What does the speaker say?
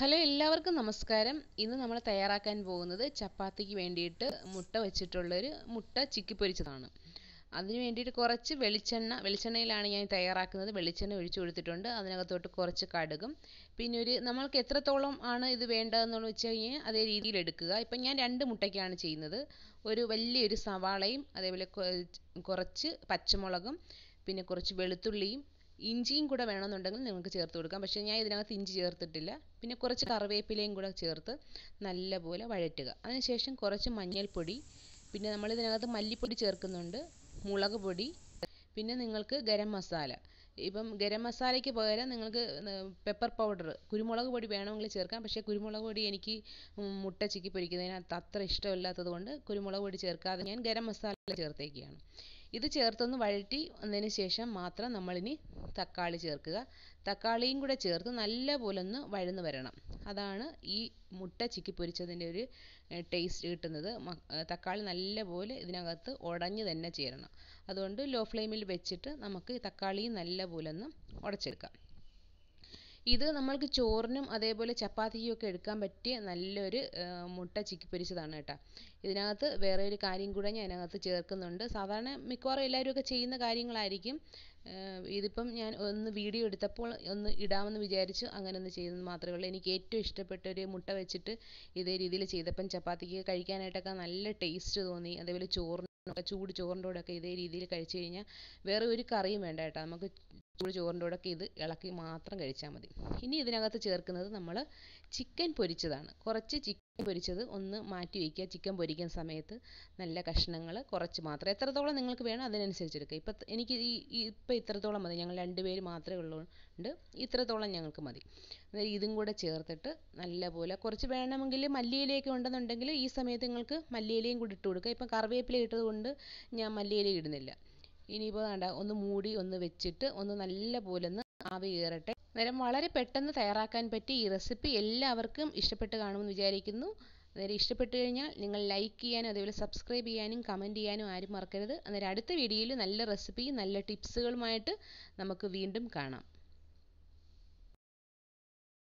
hello എല്ലാവർക്കും നമസ്കാരം ഇന്ന് നമ്മൾ തയ്യാറാക്കാൻ പോകുന്നത് ചപ്പാത്തിക്ക് വേണ്ടിയിട്ട് മുട്ട വെച്ചിട്ടുള്ളൊരു മുട്ട ചിക്കി പൊരിച്ചതാണ് അതിന് വേണ്ടിയിട്ട് കുറച്ച് വെളിച്ചെണ്ണ വെളിച്ചെണ്ണയിലാണ് ഞാൻ തയ്യാറാക്കുന്നത് വെളിച്ചെണ്ണ ഒഴിച്ചു കൊടുത്തിട്ടുണ്ട് അതിനകത്തോട്ട് കുറച്ച് കടുകും പിന്നെ ഒരു നമ്മൾക്ക് എത്രത്തോളം ആണ് ഇത് വേണ്ടതെന്ന് വെച്ച് കഴിഞ്ഞാൽ അതേ രീതിയിൽ എടുക്കുക ഇപ്പം ഞാൻ രണ്ട് മുട്ടയ്ക്കാണ് ചെയ്യുന്നത് ഒരു വലിയൊരു സവാളയും അതേപോലെ കുറച്ച് പച്ചമുളകും പിന്നെ കുറച്ച് വെളുത്തുള്ളിയും ഇഞ്ചിയും കൂടെ വേണമെന്നുണ്ടെങ്കിൽ നിങ്ങൾക്ക് ചേർത്ത് കൊടുക്കാം പക്ഷേ ഞാൻ ഇതിനകത്ത് ഇഞ്ചി ചേർത്തിട്ടില്ല പിന്നെ കുറച്ച് കറിവേപ്പിലയും കൂടെ ചേർത്ത് നല്ലപോലെ വഴറ്റുക അതിനുശേഷം കുറച്ച് മഞ്ഞൾപ്പൊടി പിന്നെ നമ്മൾ ഇതിനകത്ത് മല്ലിപ്പൊടി ചേർക്കുന്നുണ്ട് മുളക് പൊടി പിന്നെ നിങ്ങൾക്ക് ഗരം മസാല ഇപ്പം ഗരം മസാലയ്ക്ക് പകരം നിങ്ങൾക്ക് പെപ്പർ പൗഡർ കുരുമുളക് പൊടി വേണമെങ്കിൽ ചേർക്കാം പക്ഷേ കുരുമുളക് പൊടി എനിക്ക് മുട്ട ചിക്കി പൊരിക്കുന്നതിനകത്ത് അത്ര ഇഷ്ടമില്ലാത്തത് കൊണ്ട് കുരുമുളക് പൊടി ചേർക്കാതെ ഞാൻ ഗരം മസാല ചേർത്തേക്കുകയാണ് ഇത് ചേർത്തൊന്ന് വഴറ്റി വന്നതിന് ശേഷം മാത്രം നമ്മളിനി തക്കാളി ചേർക്കുക തക്കാളിയും കൂടെ ചേർത്ത് നല്ലപോലെ ഒന്ന് വഴന്ന് വരണം അതാണ് ഈ മുട്ട ചിക്കി പൊരിച്ചതിൻ്റെ ഒരു ടേസ്റ്റ് കിട്ടുന്നത് തക്കാളി നല്ലപോലെ ഇതിനകത്ത് ഉടഞ്ഞ് തന്നെ ചേരണം അതുകൊണ്ട് ലോ ഫ്ലെയിമിൽ വെച്ചിട്ട് നമുക്ക് തക്കാളിയും നല്ലപോലെ ഒന്ന് ഉടച്ചെടുക്കാം ഇത് നമ്മൾക്ക് ചോറിനും അതേപോലെ ചപ്പാത്തിക്കും ഒക്കെ എടുക്കാൻ പറ്റിയ നല്ലൊരു മുട്ട ചിക്കി പൊരിച്ചതാണ് കേട്ടോ ഇതിനകത്ത് വേറെ ഒരു കാര്യം കൂടെ ഞാൻ അതിനകത്ത് ചേർക്കുന്നുണ്ട് സാധാരണ മിക്കവാറും എല്ലാവരും ഒക്കെ ചെയ്യുന്ന കാര്യങ്ങളായിരിക്കും ഇതിപ്പം ഞാൻ ഒന്ന് വീഡിയോ എടുത്തപ്പോൾ ഒന്ന് ഇടാമെന്ന് വിചാരിച്ചു അങ്ങനെ ഒന്ന് ചെയ്തെന്ന് മാത്രമേ ഉള്ളൂ എനിക്ക് ഏറ്റവും ഇഷ്ടപ്പെട്ട ഒരു മുട്ട വെച്ചിട്ട് ഇതേ രീതിയിൽ ചെയ്തപ്പം ചപ്പാത്തിക്ക് കഴിക്കാനായിട്ടൊക്കെ നല്ല ടേസ്റ്റ് തോന്നി അതേപോലെ ചോറിന് ചൂട് ചോറിൻ്റെ കൂടെയൊക്കെ ഇതേ രീതിയിൽ കഴിച്ചു കഴിഞ്ഞാൽ വേറെ ഒരു കറിയും വേണ്ട കേട്ടോ നമുക്ക് ചൂട് ചോറിൻ്റെ കൂടെയൊക്കെ ഇത് ഇളക്കി മാത്രം കഴിച്ചാൽ മതി ഇനി ഇതിനകത്ത് ചേർക്കുന്നത് നമ്മൾ ചിക്കൻ പൊരിച്ചതാണ് കുറച്ച് ചിക്കൻ പൊരിച്ചത് ഒന്ന് മാറ്റി വയ്ക്കുക ചിക്കൻ പൊരിക്കുന്ന സമയത്ത് നല്ല കഷ്ണങ്ങൾ കുറച്ച് മാത്രം എത്രത്തോളം നിങ്ങൾക്ക് വേണം അതിനനുസരിച്ച് എടുക്കുക ഇപ്പം എനിക്ക് ഈ ഇപ്പം ഇത്രത്തോളം മതി ഞങ്ങൾ രണ്ട് പേര് മാത്രമേ ഉള്ളതുകൊണ്ട് ഇത്രത്തോളം ഞങ്ങൾക്ക് മതി ഇതും കൂടെ ചേർത്തിട്ട് നല്ലപോലെ കുറച്ച് വേണമെങ്കിൽ മല്ലിയിലയൊക്കെ ഉണ്ടെന്നുണ്ടെങ്കിൽ ഈ സമയത്ത് നിങ്ങൾക്ക് മല്ലിയിലയും കൂടി ഇട്ട് കൊടുക്കുക ഇപ്പം കറിവേപ്പില ഇട്ടത് കൊണ്ട് ഞാൻ മല്ലിയില ഇടുന്നില്ല ഇനിയിപ്പോൾ വേണ്ട ഒന്ന് മൂടി ഒന്ന് വെച്ചിട്ട് ഒന്ന് നല്ല പോലെ ഒന്ന് ആവി കയറട്ടെ നേരം വളരെ പെട്ടെന്ന് തയ്യാറാക്കാൻ പറ്റി ഈ റെസിപ്പി എല്ലാവർക്കും ഇഷ്ടപ്പെട്ട് കാണുമെന്ന് വിചാരിക്കുന്നു അന്നേരം ഇഷ്ടപ്പെട്ടു കഴിഞ്ഞാൽ നിങ്ങൾ ലൈക്ക് ചെയ്യാനും അതേപോലെ സബ്സ്ക്രൈബ് ചെയ്യാനും കമൻറ്റ് ചെയ്യാനും ആരും മറക്കരുത് അന്നേരം അടുത്ത വീഡിയോയിൽ നല്ല റെസിപ്പിയും നല്ല ടിപ്സുകളുമായിട്ട് നമുക്ക് വീണ്ടും കാണാം